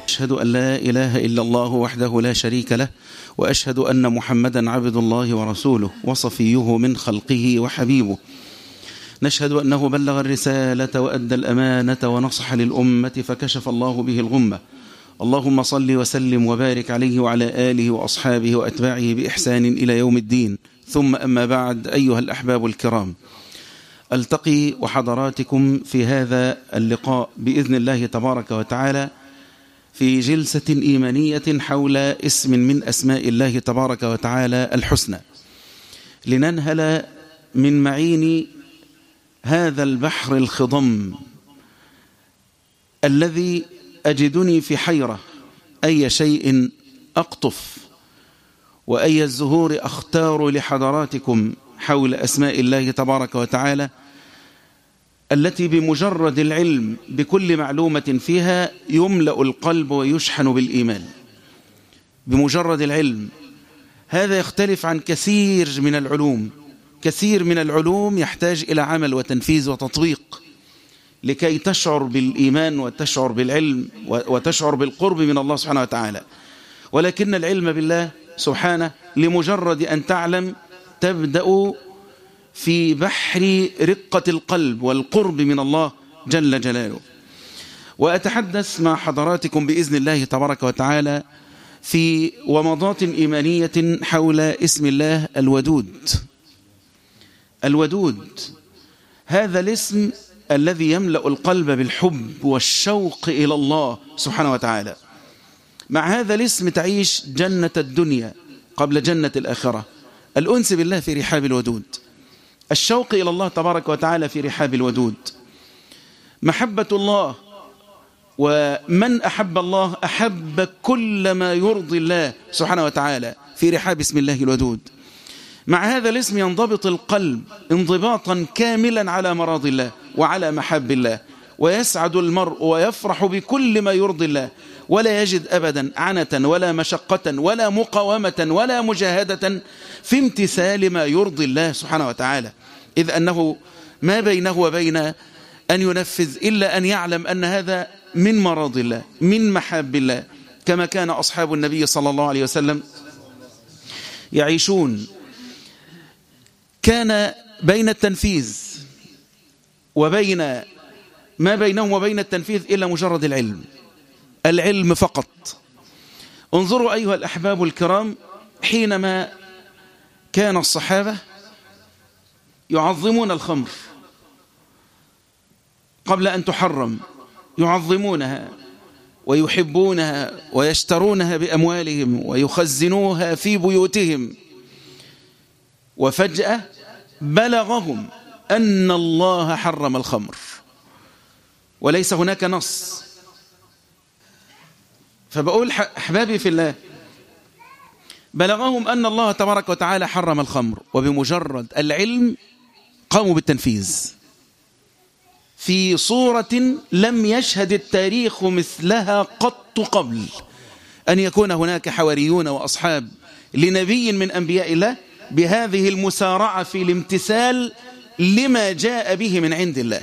أشهد أن لا إله إلا الله وحده لا شريك له وأشهد أن محمدا عبد الله ورسوله وصفيه من خلقه وحبيبه نشهد أنه بلغ الرسالة وأدى الأمانة ونصح للأمة فكشف الله به الغمة اللهم صل وسلم وبارك عليه وعلى آله وأصحابه وأتباعه بإحسان إلى يوم الدين ثم أما بعد أيها الأحباب الكرام ألتقي وحضراتكم في هذا اللقاء بإذن الله تبارك وتعالى في جلسة إيمانية حول اسم من أسماء الله تبارك وتعالى الحسنى لننهل من معين هذا البحر الخضم الذي أجدني في حيرة أي شيء أقطف وأي الزهور أختار لحضراتكم حول أسماء الله تبارك وتعالى التي بمجرد العلم بكل معلومة فيها يملأ القلب ويشحن بالإيمان بمجرد العلم هذا يختلف عن كثير من العلوم كثير من العلوم يحتاج إلى عمل وتنفيذ وتطبيق لكي تشعر بالإيمان وتشعر بالعلم وتشعر بالقرب من الله سبحانه وتعالى ولكن العلم بالله سبحانه لمجرد أن تعلم تبدأ في بحر رقة القلب والقرب من الله جل جلاله وأتحدث مع حضراتكم بإذن الله تبارك وتعالى في ومضات إيمانية حول اسم الله الودود الودود هذا الاسم الذي يملأ القلب بالحب والشوق إلى الله سبحانه وتعالى مع هذا الاسم تعيش جنة الدنيا قبل جنة الآخرة الأنس بالله في رحاب الودود الشوق إلى الله تبارك وتعالى في رحاب الودود محبة الله ومن أحب الله أحب كل ما يرضي الله سبحانه وتعالى في رحاب اسم الله الودود مع هذا الاسم ينضبط القلب انضباطا كاملا على مراض الله وعلى محب الله ويسعد المرء ويفرح بكل ما يرضي الله ولا يجد أبدا عنة ولا مشقة ولا مقاومة ولا مجاهدة في امتثال ما يرضي الله سبحانه وتعالى إذ أنه ما بينه وبين أن ينفذ إلا أن يعلم أن هذا من مراض الله من محاب الله كما كان أصحاب النبي صلى الله عليه وسلم يعيشون كان بين التنفيذ وبين ما بينهم وبين التنفيذ إلا مجرد العلم العلم فقط انظروا أيها الأحباب الكرام حينما كان الصحابة يعظمون الخمر قبل أن تحرم يعظمونها ويحبونها ويشترونها بأموالهم ويخزنوها في بيوتهم وفجأة بلغهم أن الله حرم الخمر وليس هناك نص فبقول أحبابي في الله بلغهم أن الله تبارك وتعالى حرم الخمر وبمجرد العلم قاموا بالتنفيذ في صورة لم يشهد التاريخ مثلها قط قبل أن يكون هناك حواريون وأصحاب لنبي من أنبياء الله بهذه المسارعة في الامتثال لما جاء به من عند الله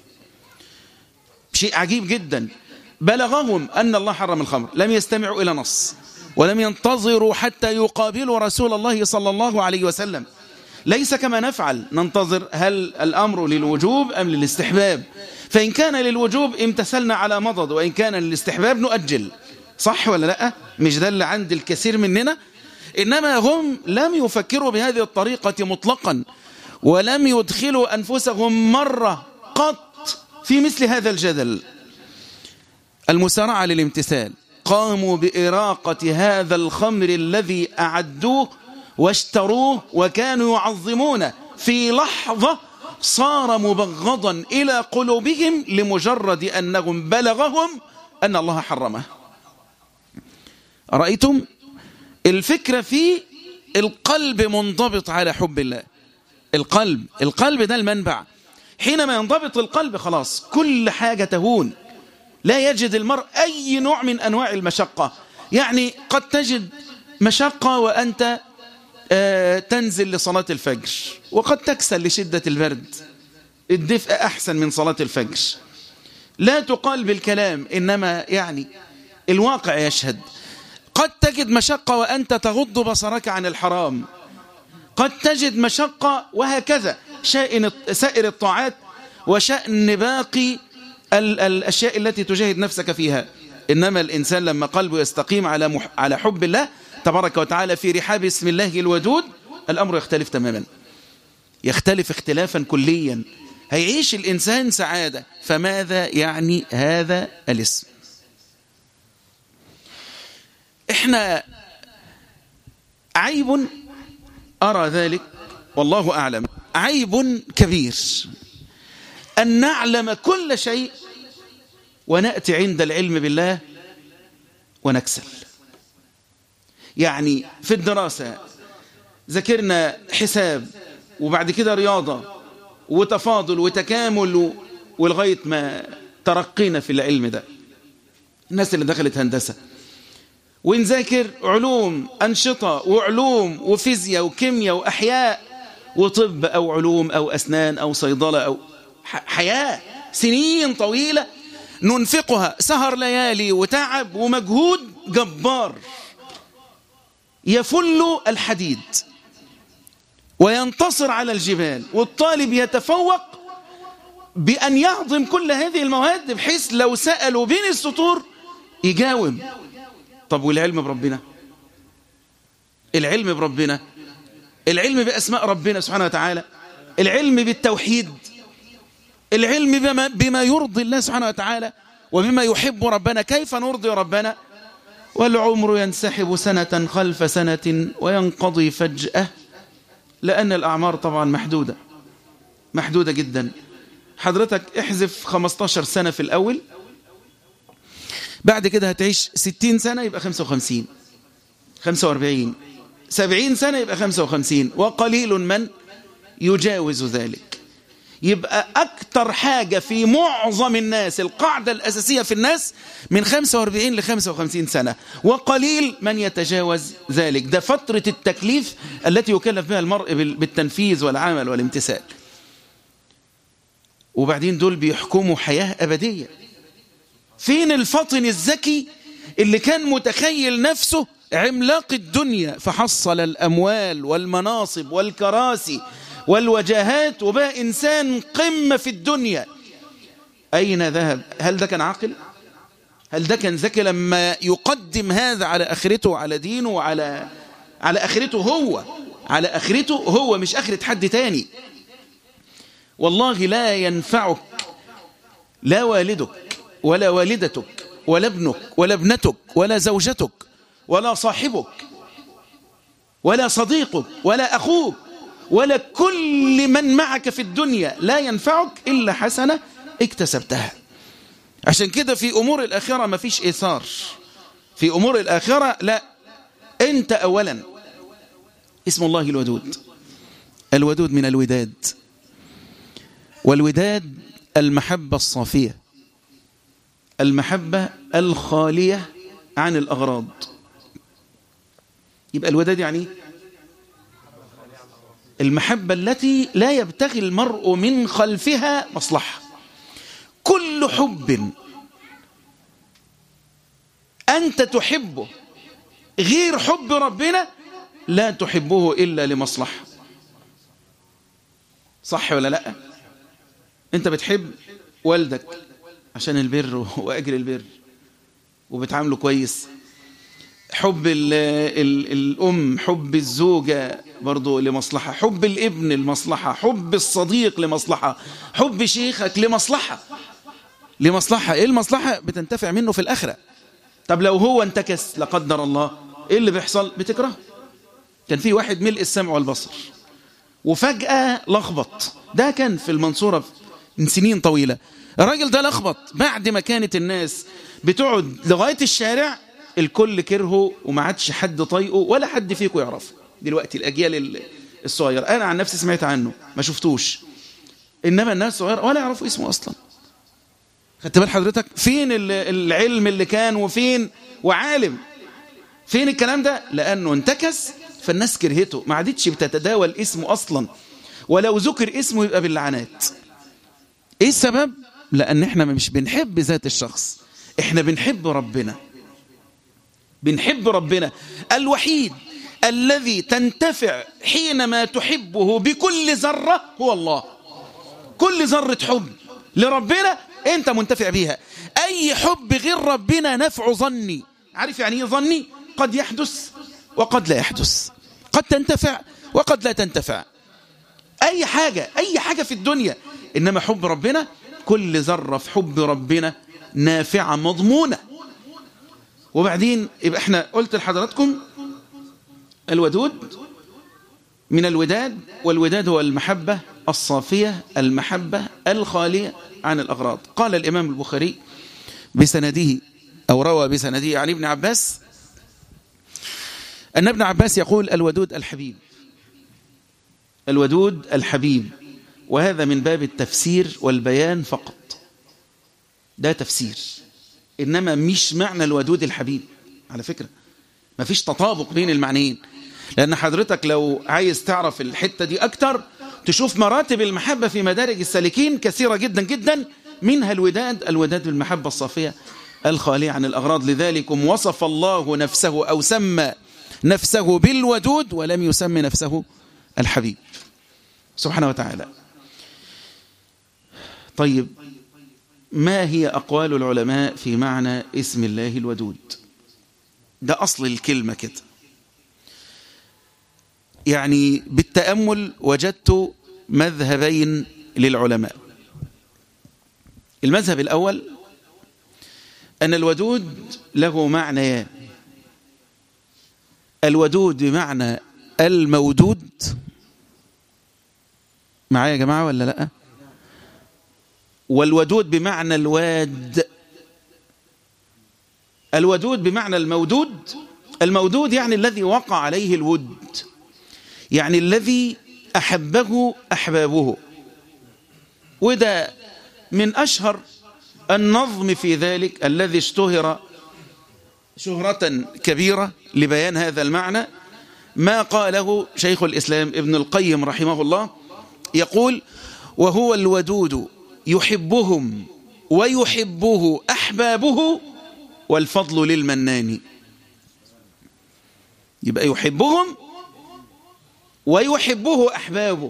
شيء عجيب جدا بلغهم أن الله حرم الخمر لم يستمعوا إلى نص ولم ينتظروا حتى يقابلوا رسول الله صلى الله عليه وسلم ليس كما نفعل ننتظر هل الأمر للوجوب أم للاستحباب فإن كان للوجوب امتثلنا على مضض وإن كان للاستحباب نؤجل صح ولا لا مش ده اللي عند الكثير مننا إنما هم لم يفكروا بهذه الطريقة مطلقا ولم يدخلوا أنفسهم مرة قط في مثل هذا الجدل المسارعة للامتثال قاموا بإراقة هذا الخمر الذي أعدوه واشتروه وكانوا يعظمونه في لحظة صار مبغضا إلى قلوبهم لمجرد أنهم بلغهم أن الله حرمه رأيتم الفكرة في القلب منضبط على حب الله القلب القلب ده المنبع حينما ينضبط القلب خلاص كل حاجة تهون لا يجد المرء أي نوع من أنواع المشقة يعني قد تجد مشقة وأنت تنزل لصلاة الفجر وقد تكسل لشدة البرد الدفء أحسن من صلاة الفجر لا تقال بالكلام إنما يعني الواقع يشهد قد تجد مشقة وأنت تغض بصرك عن الحرام قد تجد مشقة وهكذا شأن سائر الطاعات وشأن باقي الأشياء التي تجاهد نفسك فيها إنما الإنسان لما قلبه يستقيم على مح... على حب الله تبارك وتعالى في رحاب اسم الله الودود الأمر يختلف تماما يختلف اختلافا كليا هيعيش الإنسان سعادة فماذا يعني هذا الاسم احنا عيب أرى ذلك والله أعلم عيب كبير أن نعلم كل شيء ونأتي عند العلم بالله ونكسل يعني في الدراسة ذكرنا حساب وبعد كده رياضة وتفاضل وتكامل ولغاية ما ترقينا في العلم ده الناس اللي دخلت هندسة ونذاكر علوم أنشطة وعلوم وفيزياء وكيمياء وأحياء وطب أو علوم أو أسنان أو صيدلة أو حياة سنين طويلة ننفقها سهر ليالي وتعب ومجهود جبار يفل الحديد وينتصر على الجبال والطالب يتفوق بأن يهضم كل هذه المواد بحيث لو سألوا بين السطور يجاوب طب والعلم بربنا العلم بربنا العلم بأسماء ربنا سبحانه وتعالى العلم بالتوحيد العلم بما, بما يرضي الله سبحانه وتعالى وبما يحب ربنا كيف نرضي ربنا والعمر ينسحب سنة خلف سنة وينقضي فجأة لأن الأعمار طبعا محدودة محدودة جدا حضرتك احذف 15 سنة في الأول بعد كده هتعيش 60 سنة يبقى 55 45 70 سنة يبقى 55 وقليل من يجاوز ذلك يبقى أكتر حاجة في معظم الناس القاعدة الأساسية في الناس من 45 ل 55 سنة وقليل من يتجاوز ذلك ده فترة التكليف التي يكلف بها المرء بالتنفيذ والعمل والامتثال وبعدين دول بيحكموا حياة أبدية فين الفطن الذكي اللي كان متخيل نفسه عملاق الدنيا فحصل الأموال والمناصب والكراسي والوجاهات وبقى إنسان قمة في الدنيا أين ذهب هل ده كان عاقل هل ده كان ذكي لما يقدم هذا على آخرته وعلى دينه وعلى على آخرته هو على آخرته هو مش آخرة حد تاني والله لا ينفعك لا والدك ولا والدتك ولا ابنك ولا ابنتك ولا زوجتك ولا صاحبك ولا صديقك ولا أخوك ولا كل من معك في الدنيا لا ينفعك إلا حسنة اكتسبتها عشان كده في أمور الآخرة ما فيش إيثار في أمور الآخرة لا أنت أولا اسم الله الودود الودود من الوداد والوداد المحبة الصافية المحبة الخالية عن الأغراض يبقى الوداد يعني المحبة التي لا يبتغي المرء من خلفها مصلحة كل حب أنت تحبه غير حب ربنا لا تحبه إلا لمصلحة صح ولا لا أنت بتحب والدك عشان البر وأجر البر وبتعامله كويس حب ال ال الأم حب الزوجة برضو لمصلحة حب الابن لمصلحة حب الصديق لمصلحة حب شيخك لمصلحة لمصلحة ايه المصلحة بتنتفع منه في الآخرة طب لو هو انتكس لا قدر الله ايه اللي بيحصل بتكرهه كان في واحد ملء السمع والبصر وفجأة لخبط ده كان في المنصورة من سنين طويلة الراجل ده لخبط بعد ما كانت الناس بتقعد لغاية الشارع الكل كرهه وما عادش حد طايقه ولا حد فيكم يعرفه دلوقتي الأجيال الصغيرة أنا عن نفسي سمعت عنه ما شفتوش إنما الناس صغيرة ولا يعرفوا اسمه أصلا خدت بال حضرتك فين العلم اللي كان وفين وعالم فين الكلام ده لأنه انتكس فالناس كرهته ما عادتش بتتداول اسمه أصلا ولو ذكر اسمه يبقى باللعنات ايه السبب لأن احنا مش بنحب ذات الشخص احنا بنحب ربنا بنحب ربنا الوحيد الذي تنتفع حينما تحبه بكل ذرة هو الله كل ذرة حب لربنا انت منتفع بيها اي حب غير ربنا نفع ظني عارف يعني ايه ظني قد يحدث وقد لا يحدث قد تنتفع وقد لا تنتفع اي حاجة اي حاجة في الدنيا انما حب ربنا كل ذرة في حب ربنا نافعة مضمونة وبعدين يبقى احنا قلت لحضراتكم الودود من الوداد والوداد هو المحبة الصافية المحبة الخالية عن الأغراض قال الإمام البخاري بسنده أو روى بسنده عن ابن عباس أن ابن عباس يقول الودود الحبيب الودود الحبيب وهذا من باب التفسير والبيان فقط ده تفسير إنما مش معنى الودود الحبيب على فكرة ما فيش تطابق بين المعنيين لأن حضرتك لو عايز تعرف الحتة دي أكتر تشوف مراتب المحبة في مدارج السالكين كثيرة جدا جدا منها الوداد الوداد بالمحبة الصافية الخالية عن الأغراض لذلك وصف الله نفسه أو سمى نفسه بالودود ولم يسمي نفسه الحبيب سبحانه وتعالى طيب ما هي أقوال العلماء في معنى اسم الله الودود ده أصل الكلمة كده يعني بالتأمل وجدت مذهبين للعلماء المذهب الأول أن الودود له معنيان الودود بمعنى المودود معايا يا جماعة ولا لأ والودود بمعنى الواد الودود بمعنى المودود المودود يعني الذي وقع عليه الود يعني الذي أحبه أحبابه وده من أشهر النظم في ذلك الذي اشتهر شهرة كبيرة لبيان هذا المعنى ما قاله شيخ الإسلام ابن القيم رحمه الله يقول وهو الودود يحبهم ويحبه أحبابه والفضل للمنان يبقى يحبهم ويحبه أحبابه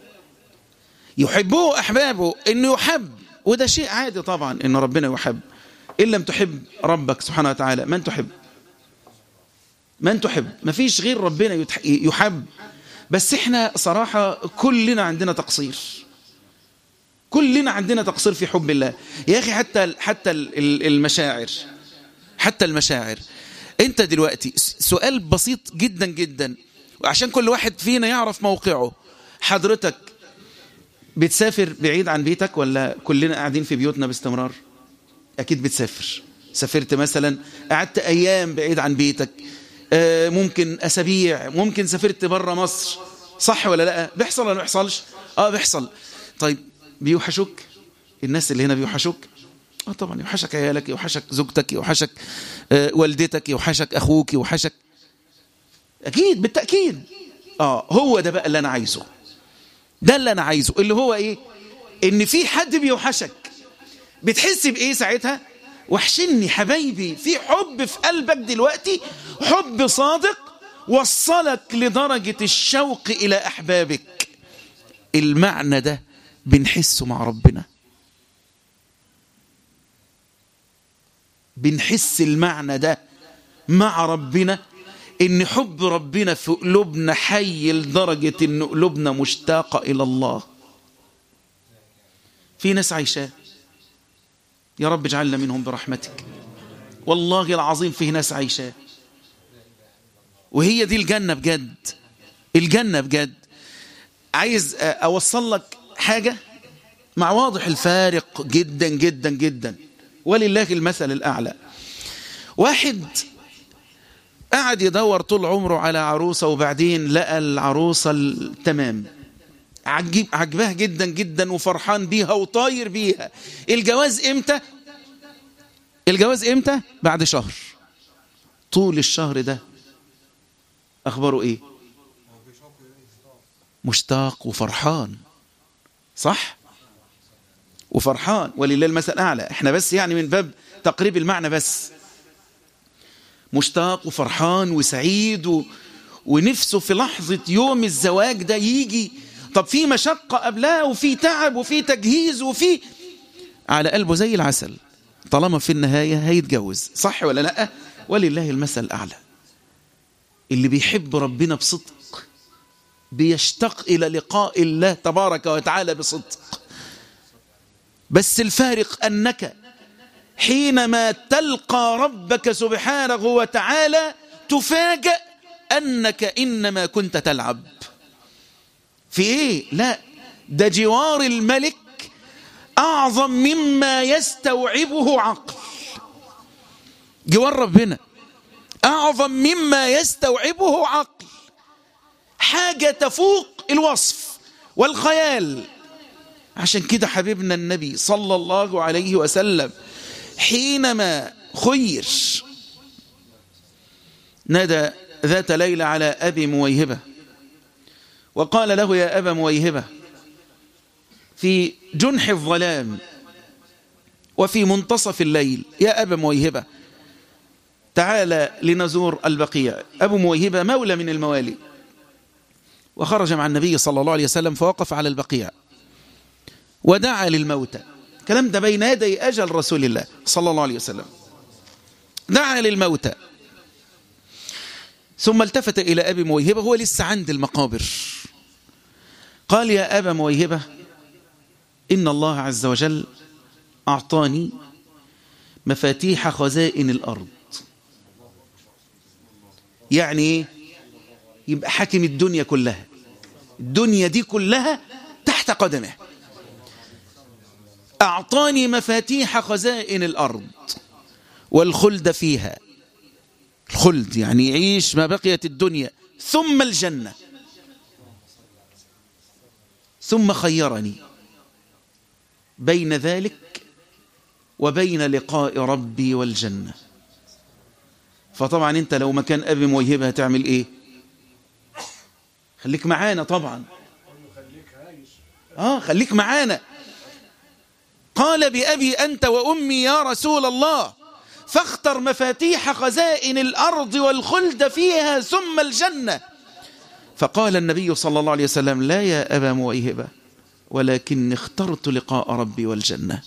يحبه أحبابه إنه يحب وده شيء عادي طبعا إن ربنا يحب إن لم تحب ربك سبحانه وتعالى من تحب من تحب ما فيش غير ربنا يحب بس احنا صراحة كلنا عندنا تقصير كلنا عندنا تقصير في حب الله يا أخي حتى حتى المشاعر حتى المشاعر انت دلوقتي سؤال بسيط جدا جدا وعشان كل واحد فينا يعرف موقعه حضرتك بتسافر بعيد عن بيتك ولا كلنا قاعدين في بيوتنا باستمرار أكيد بتسافر سافرت مثلا قعدت أيام بعيد عن بيتك ممكن أسابيع ممكن سافرت بره مصر صح ولا لا بيحصل ولا ما بيحصلش اه بيحصل طيب بيوحشوك الناس اللي هنا بيوحشوك اه طبعا يوحشك عيالك يوحشك زوجتك يوحشك آه والدتك يوحشك اخوك يوحشك اكيد بالتاكيد اه هو ده بقى اللي انا عايزه ده اللي انا عايزه اللي هو ايه ان في حد بيوحشك بتحس بايه ساعتها وحشني حبايبي في حب في قلبك دلوقتي حب صادق وصلك لدرجة الشوق إلى أحبابك المعنى ده بنحسه مع ربنا بنحس المعنى ده مع ربنا ان حب ربنا في قلوبنا حي لدرجة ان قلوبنا مشتاقة الى الله في ناس عايشاه يا رب اجعلنا منهم برحمتك والله العظيم فيه ناس عايشاه وهي دي الجنة بجد الجنة بجد عايز اوصل لك حاجة مع واضح الفارق جدا جدا جدا ولله المثل الأعلى واحد قعد يدور طول عمره على عروسة وبعدين لقى العروسة التمام عجب عجبها جدا جدا وفرحان بيها وطاير بيها الجواز امتى الجواز امتى بعد شهر طول الشهر ده اخباره ايه مشتاق وفرحان صح وفرحان ولله المثل الاعلى احنا بس يعني من باب تقريب المعنى بس مشتاق وفرحان وسعيد و... ونفسه في لحظة يوم الزواج ده يجي طب في مشقة قبلها وفي تعب وفي تجهيز وفي على قلبه زي العسل طالما في النهاية هيتجوز صح ولا لا ولله المثل الأعلى اللي بيحب ربنا بصدق بيشتاق إلى لقاء الله تبارك وتعالى بصدق بس الفارق أنك حينما تلقى ربك سبحانه وتعالى تفاجأ أنك إنما كنت تلعب في إيه؟ لا ده جوار الملك أعظم مما يستوعبه عقل جوار ربنا أعظم مما يستوعبه عقل حاجة تفوق الوصف والخيال عشان كده حبيبنا النبي صلى الله عليه وسلم حينما خير نادى ذات ليلة على أبي مويهبة وقال له يا أبا مويهبة في جنح الظلام وفي منتصف الليل يا أبا مويهبة تعال لنزور البقيع أبو مويهبة مولى من الموالي وخرج مع النبي صلى الله عليه وسلم فوقف على البقيع ودعا للموتى كلام ده بين يدي أجل رسول الله صلى الله عليه وسلم دعا للموتى ثم التفت إلى أبي مويهبة هو لسه عند المقابر قال يا أبا مويهبة إن الله عز وجل أعطاني مفاتيح خزائن الأرض يعني إيه؟ يبقى حاكم الدنيا كلها الدنيا دي كلها تحت قدمه أعطاني مفاتيح خزائن الأرض والخلد فيها الخلد يعني يعيش ما بقيت الدنيا ثم الجنة ثم خيرني بين ذلك وبين لقاء ربي والجنة فطبعا انت لو مكان أبي مويهبة هتعمل ايه خليك معانا طبعا اه خليك معانا قال بأبي أنت وأمي يا رسول الله فاختر مفاتيح خزائن الأرض والخلد فيها ثم الجنة فقال النبي صلى الله عليه وسلم لا يا أبا مويهبة ولكن اخترت لقاء ربي والجنة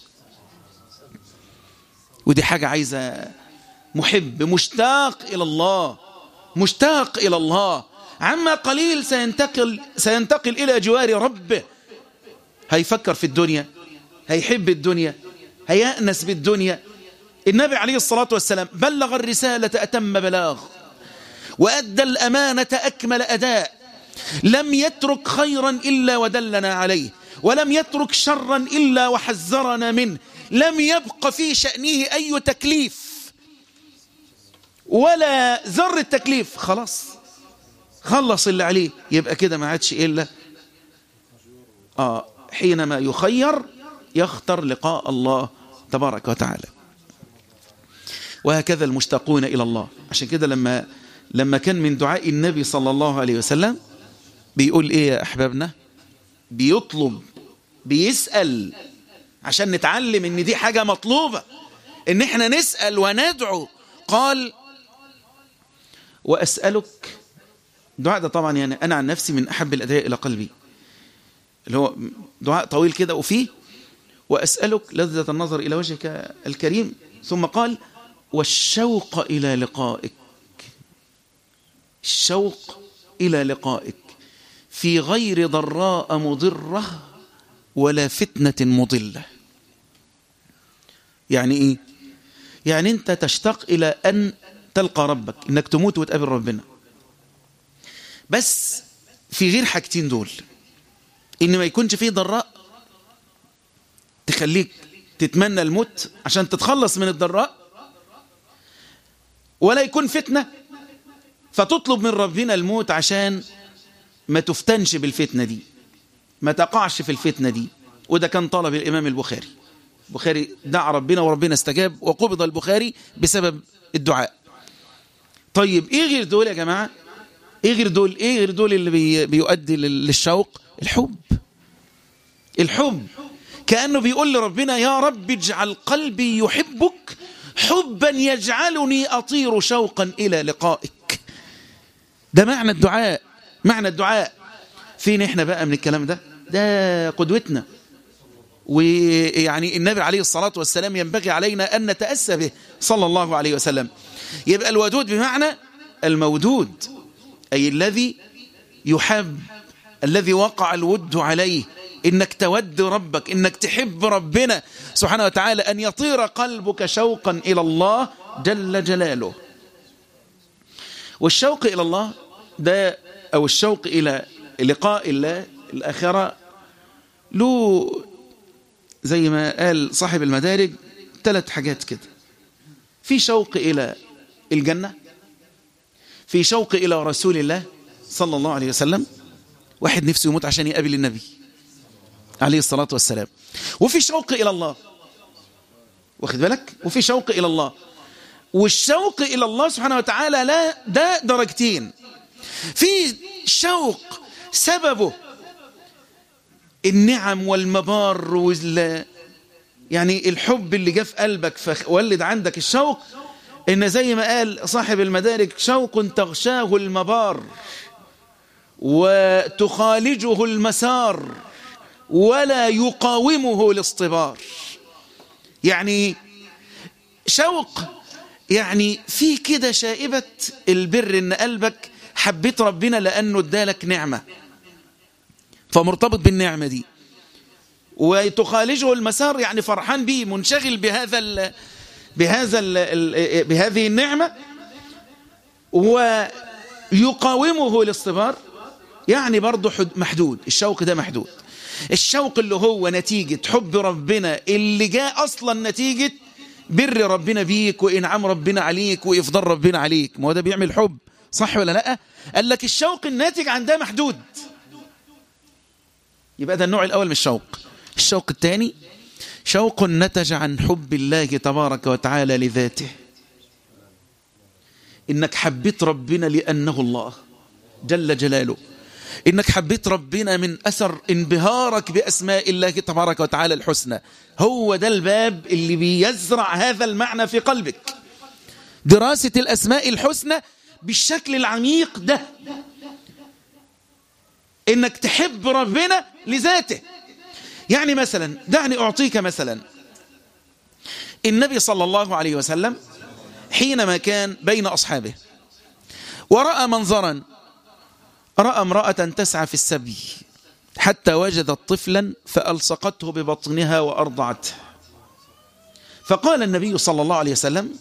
ودي حاجة عايزة محب مشتاق إلى الله مشتاق إلى الله عما قليل سينتقل, سينتقل إلى جوار ربه هيفكر في الدنيا هيحب الدنيا هيأنس بالدنيا النبي عليه الصلاة والسلام بلغ الرسالة أتم بلاغ وأدى الأمانة أكمل أداء لم يترك خيرا إلا ودلنا عليه ولم يترك شرا إلا وحذرنا منه لم يبق في شأنه أي تكليف ولا ذر التكليف خلاص خلص اللي عليه يبقى كده ما عادش إلا آه حينما يخير يختر لقاء الله تبارك وتعالى وهكذا المشتاقون إلى الله عشان كده لما لما كان من دعاء النبي صلى الله عليه وسلم بيقول إيه يا أحبابنا بيطلب بيسأل عشان نتعلم ان دي حاجة مطلوبة ان احنا نسأل وندعو قال وأسألك دعاء ده طبعا يعني أنا عن نفسي من أحب الأدعية إلى قلبي اللي هو دعاء طويل كده وفيه وأسألك لذة النظر إلى وجهك الكريم ثم قال والشوق إلى لقائك الشوق إلى لقائك في غير ضراء مضرة ولا فتنة مضلة يعني إيه؟ يعني أنت تشتاق إلى أن تلقى ربك إنك تموت وتقابل ربنا بس في غير حاجتين دول إن ما يكونش فيه ضراء تخليك تتمنى الموت عشان تتخلص من الضراء ولا يكون فتنة فتطلب من ربنا الموت عشان ما تفتنش بالفتنة دي ما تقعش في الفتنة دي وده كان طلب الإمام البخاري البخاري دعا ربنا وربنا استجاب وقبض البخاري بسبب الدعاء طيب ايه غير دول يا جماعة ايه غير دول ايه غير دول اللي بي بيؤدي للشوق الحب الحب كأنه بيقول لربنا يا رب اجعل قلبي يحبك حبا يجعلني أطير شوقا إلى لقائك ده معنى الدعاء معنى الدعاء فين احنا بقى من الكلام ده ده قدوتنا ويعني النبي عليه الصلاة والسلام ينبغي علينا أن نتأسى به صلى الله عليه وسلم يبقى الودود بمعنى المودود أي الذي يحب الذي وقع الود عليه إنك تود ربك إنك تحب ربنا سبحانه وتعالى أن يطير قلبك شوقا إلى الله جل جلاله والشوق إلى الله ده أو الشوق إلى لقاء الله الآخرة له زي ما قال صاحب المدارج ثلاث حاجات كده في شوق إلى الجنة في شوق إلى رسول الله صلى الله عليه وسلم واحد نفسه يموت عشان يقابل النبي عليه الصلاة والسلام وفي شوق إلى الله واخد بالك وفي شوق إلى الله والشوق إلى الله سبحانه وتعالى لا ده درجتين في شوق سببه النعم والمبار وال يعني الحب اللي جاء في قلبك فولد عندك الشوق إن زي ما قال صاحب المدارك شوق تغشاه المبار وتخالجه المسار ولا يقاومه الاصطبار يعني شوق يعني في كده شائبة البر ان قلبك حبيت ربنا لأنه ادالك نعمة فمرتبط بالنعمة دي وتخالجه المسار يعني فرحان به منشغل بهذا ال بهذا ال بهذه النعمة ويقاومه الاصطبار يعني برضه محدود الشوق ده محدود الشوق اللي هو نتيجة حب ربنا اللي جاء أصلا نتيجة بر ربنا بيك وإنعام ربنا عليك وإفضال ربنا عليك ما هو ده بيعمل حب صح ولا لا قال لك الشوق الناتج عن ده محدود يبقى ده النوع الأول من الشوق الشوق الثاني شوق نتج عن حب الله تبارك وتعالى لذاته إنك حبيت ربنا لأنه الله جل جلاله إنك حبيت ربنا من أثر انبهارك بأسماء الله تبارك وتعالى الحسنى هو ده الباب اللي بيزرع هذا المعنى في قلبك دراسة الأسماء الحسنى بالشكل العميق ده إنك تحب ربنا لذاته يعني مثلا دعني أعطيك مثلا النبي صلى الله عليه وسلم حينما كان بين أصحابه ورأى منظرا رأى امرأة تسعى في السبي حتى وجدت طفلا فألصقته ببطنها وأرضعته فقال النبي صلى الله عليه وسلم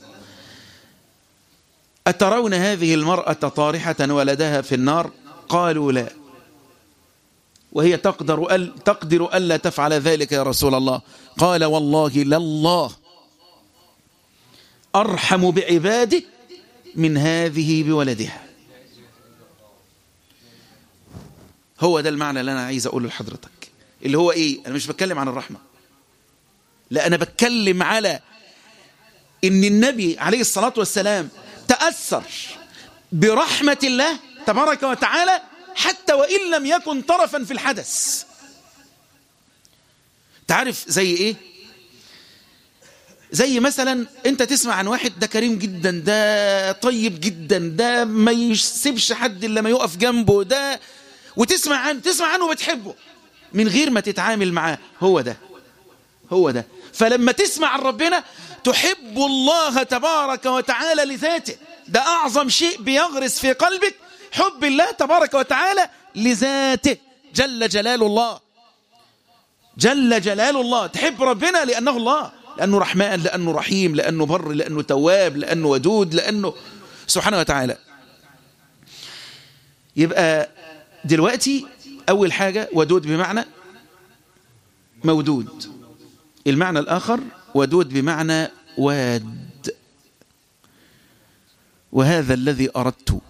أترون هذه المرأة طارحة ولدها في النار قالوا لا وهي تقدر أل تقدر ألا تفعل ذلك يا رسول الله قال والله لله أرحم بعباده من هذه بولدها هو ده المعنى اللي أنا عايز أقوله لحضرتك اللي هو إيه أنا مش بتكلم عن الرحمة لا أنا بتكلم على إن النبي عليه الصلاة والسلام تأثر برحمة الله تبارك وتعالى حتى وإن لم يكن طرفا في الحدث تعرف زي إيه زي مثلا انت تسمع عن واحد ده كريم جدا ده طيب جدا ده ما يسيبش حد الا ما يقف جنبه ده وتسمع عنه تسمع عنه وبتحبه من غير ما تتعامل معاه هو ده هو ده فلما تسمع عن ربنا تحب الله تبارك وتعالى لذاته ده أعظم شيء بيغرس في قلبك حب الله تبارك وتعالى لذاته جل جلال الله جل جلال الله تحب ربنا لأنه الله لأنه رحمن لأنه رحيم لأنه بر لأنه تواب لأنه ودود لأنه سبحانه وتعالى يبقى دلوقتي أول حاجة ودود بمعنى مودود المعنى الآخر ودود بمعنى واد وهذا الذي أردت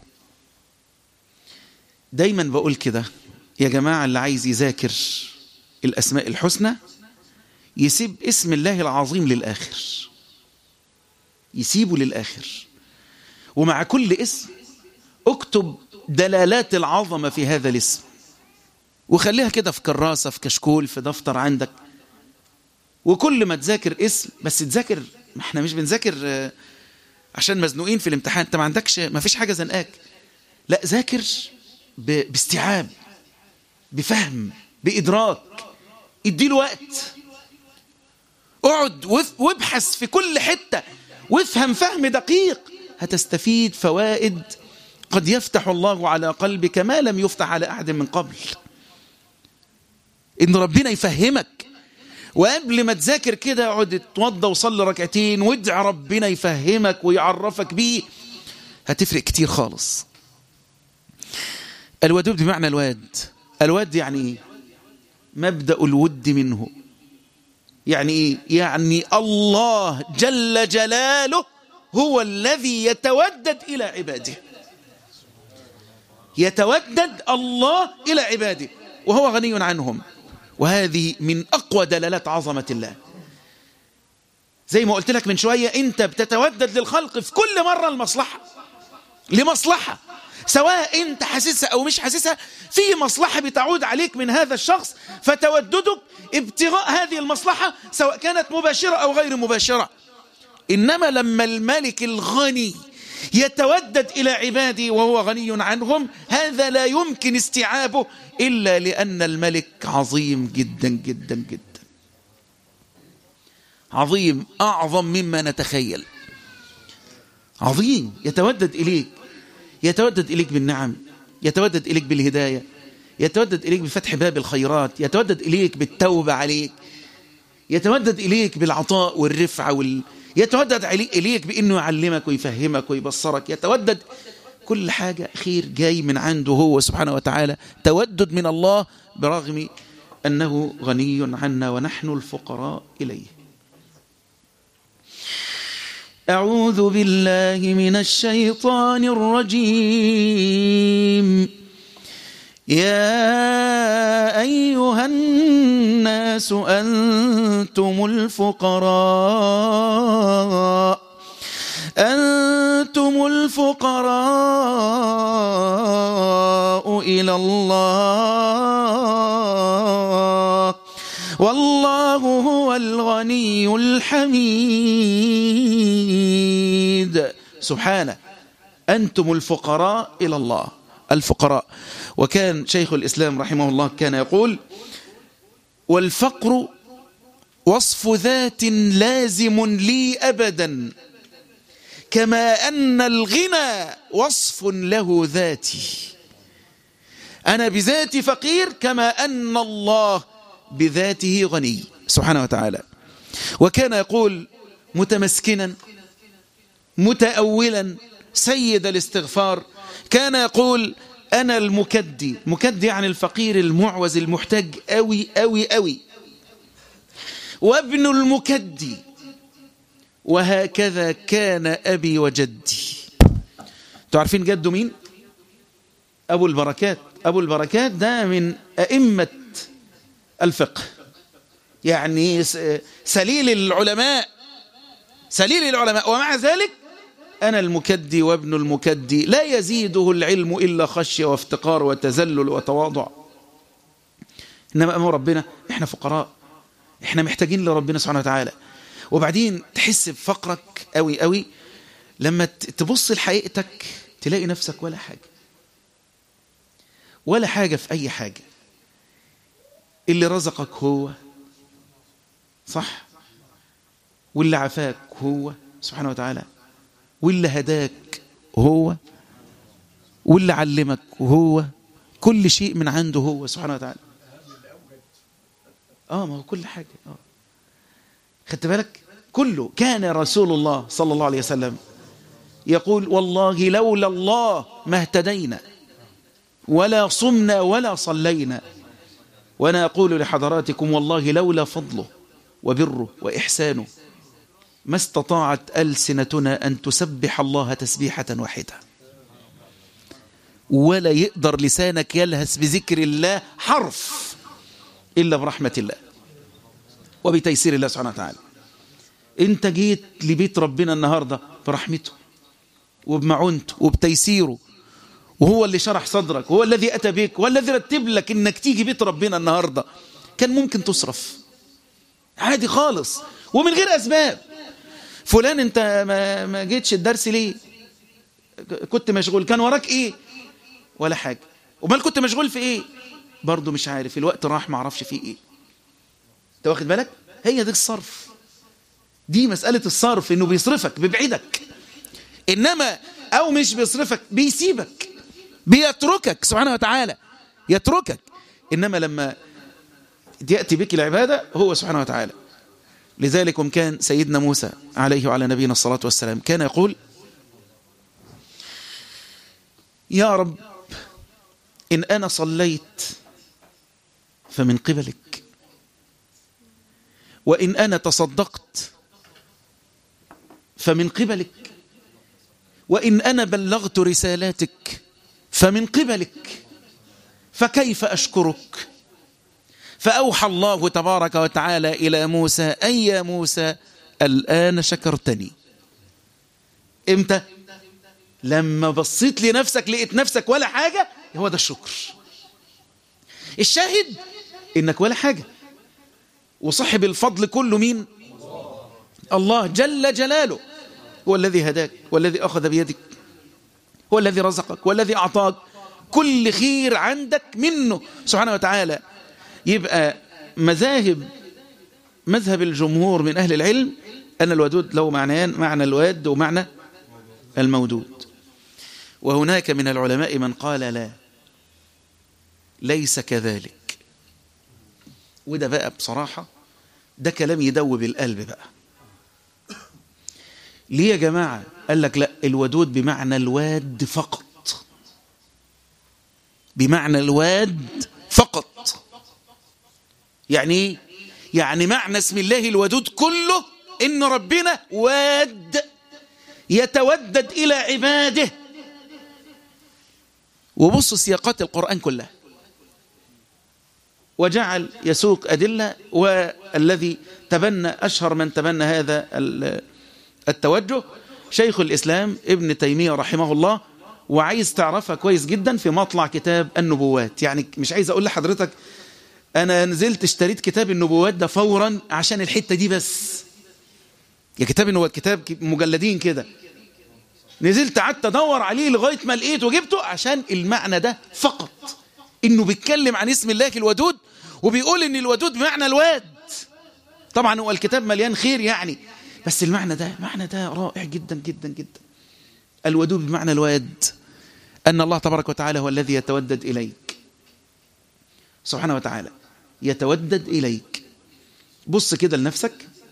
دايما بقول كده يا جماعة اللي عايز يذاكر الأسماء الحسنى يسيب اسم الله العظيم للآخر يسيبه للآخر ومع كل اسم اكتب دلالات العظمة في هذا الاسم وخليها كده في كراسة في كشكول في دفتر عندك وكل ما تذاكر اسم بس تذاكر ما احنا مش بنذاكر آه، عشان مزنوقين في الامتحان انت ما عندكش ما فيش حاجة زنقاك لا ذاكر ب... باستيعاب بفهم بإدراك اديله وقت اقعد وابحث في كل حتة وافهم فهم دقيق هتستفيد فوائد قد يفتح الله على قلبك ما لم يفتح على أحد من قبل إن ربنا يفهمك وقبل ما تذاكر كده اقعد اتوضى وصلي ركعتين وادع ربنا يفهمك ويعرفك بيه هتفرق كتير خالص الودود بمعنى الواد الود يعني ايه مبدأ الود منه يعني ايه يعني الله جل جلاله هو الذي يتودد إلى عباده يتودد الله إلى عباده وهو غني عنهم وهذه من أقوى دلالات عظمة الله زي ما قلت لك من شوية أنت بتتودد للخلق في كل مرة المصلحة لمصلحة سواء أنت حاسسها أو مش حاسسها في مصلحة بتعود عليك من هذا الشخص فتوددك ابتغاء هذه المصلحة سواء كانت مباشرة أو غير مباشرة إنما لما الملك الغني يتودد إلى عباده وهو غني عنهم هذا لا يمكن استيعابه إلا لأن الملك عظيم جدا جدا جدا عظيم أعظم مما نتخيل عظيم يتودد إليك يتودد إليك بالنعم يتودد إليك بالهداية يتودد إليك بفتح باب الخيرات يتودد إليك بالتوبة عليك يتودد إليك بالعطاء والرفعة وال... يتودد إليك بأنه يعلمك ويفهمك ويبصرك يتودد كل حاجة خير جاي من عنده هو سبحانه وتعالى تودد من الله برغم أنه غني عنا ونحن الفقراء إليه أعوذ بالله من الشيطان الرجيم يا أيها الناس أنتم الفقراء أنتم الفقراء إلى الله والله هو الغني الحميد سبحانه أنتم الفقراء إلى الله الفقراء وكان شيخ الإسلام رحمه الله كان يقول والفقر وصف ذات لازم لي أبدا كما أن الغنى وصف له ذاتي أنا بذاتي فقير كما أن الله بذاته غني سبحانه وتعالى وكان يقول متمسكنا متأولا سيد الاستغفار كان يقول أنا المكدي مكدي يعني الفقير المعوز المحتاج أوي أوي أوي وابن المكدي وهكذا كان أبي وجدي تعرفين جده مين أبو البركات أبو البركات ده من أئمة الفقه يعني سليل العلماء سليل العلماء ومع ذلك أنا المكدي وابن المكدي لا يزيده العلم إلا خشية وافتقار وتزلل وتواضع إنما أمر ربنا إحنا فقراء إحنا محتاجين لربنا سبحانه وتعالى وبعدين تحس بفقرك قوي قوي لما تبص لحقيقتك تلاقي نفسك ولا حاجة ولا حاجة في أي حاجة اللي رزقك هو صح واللي عفاك هو سبحانه وتعالى واللي هداك هو واللي علمك هو كل شيء من عنده هو سبحانه وتعالى اه ما هو كل حاجة اه خدت بالك كله كان رسول الله صلى الله عليه وسلم يقول والله لولا الله ما اهتدينا ولا صمنا ولا صلينا وأنا أقول لحضراتكم والله لولا فضله وبره وإحسانه ما استطاعت ألسنتنا أن تسبح الله تسبيحة واحدة ولا يقدر لسانك يلهس بذكر الله حرف إلا برحمة الله وبتيسير الله سبحانه وتعالى انت جيت لبيت ربنا النهاردة برحمته وبمعونته وبتيسيره وهو اللي شرح صدرك وهو الذي أتى بك وهو الذي رتب لك انك تيجي بيت ربنا النهاردة كان ممكن تصرف عادي خالص ومن غير أسباب فلان انت ما, ما جيتش الدرس ليه كنت مشغول كان وراك ايه ولا حاجة ومال كنت مشغول في ايه برضه مش عارف الوقت راح ما اعرفش فيه ايه انت واخد بالك هي دي الصرف دي مسألة الصرف انه بيصرفك بيبعدك انما او مش بيصرفك بيسيبك بيتركك سبحانه وتعالى يتركك انما لما يأتي بك العبادة هو سبحانه وتعالى لذلك كان سيدنا موسى عليه وعلى نبينا الصلاة والسلام كان يقول يا رب إن أنا صليت فمن قبلك وإن أنا تصدقت فمن قبلك وإن أنا بلغت رسالاتك فمن قبلك فكيف أشكرك فأوحى الله تبارك وتعالى إلى موسى أي يا موسى الآن شكرتني إمتى لما بصيت لنفسك لقيت نفسك ولا حاجة هو ده الشكر الشاهد إنك ولا حاجة وصاحب الفضل كله مين الله جل جلاله هو الذي هداك والذي أخذ بيدك هو الذي رزقك والذي أعطاك كل خير عندك منه سبحانه وتعالى يبقى مذاهب مذهب الجمهور من أهل العلم أن الودود له معنيان معنى الواد ومعنى المودود وهناك من العلماء من قال لا ليس كذلك وده بقى بصراحة ده كلام يدوب القلب بقى ليه يا جماعة قال لك لا الودود بمعنى الواد فقط بمعنى الواد فقط يعني ايه يعني معنى اسم الله الودود كله ان ربنا واد يتودد الى عباده وبصوا سياقات القرآن كلها وجعل يسوق أدلة والذي تبنى أشهر من تبنى هذا التوجه شيخ الإسلام ابن تيمية رحمه الله وعايز تعرفها كويس جدا في مطلع كتاب النبوات يعني مش عايز أقول لحضرتك أنا نزلت اشتريت كتاب النبوات ده فورا عشان الحتة دي بس يا كتاب النبوات كتاب مجلدين كده نزلت قعدت ادور عليه لغايه ما لقيته وجبته عشان المعنى ده فقط انه بيتكلم عن اسم الله الودود وبيقول ان الودود بمعنى الواد طبعا هو الكتاب مليان خير يعني بس المعنى ده معنى ده رائع جدا جدا جدا الودود بمعنى الواد ان الله تبارك وتعالى هو الذي يتودد اليك سبحانه وتعالى يتودد اليك بص كده لنفسك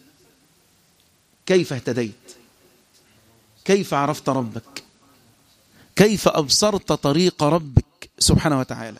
كيف اهتديت كيف عرفت ربك كيف أبصرت طريق ربك سبحانه وتعالى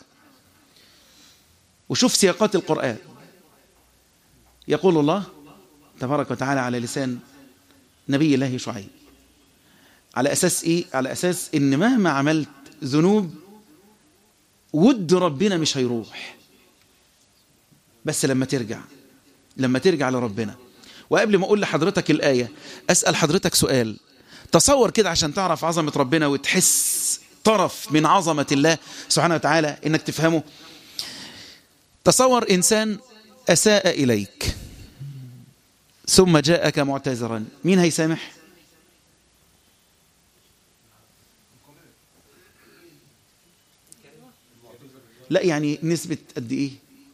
وشوف سياقات القرآن يقول الله تبارك وتعالى على لسان نبي الله شعيب على أساس إيه؟ على أساس إن مهما عملت ذنوب ود ربنا مش هيروح بس لما ترجع لما ترجع لربنا وقبل ما أقول لحضرتك الآية أسأل حضرتك سؤال تصور كده عشان تعرف عظمة ربنا وتحس طرف من عظمة الله سبحانه وتعالى انك تفهمه تصور انسان اساء اليك ثم جاءك معتذرا مين هيسامح لا يعني نسبة قد ايه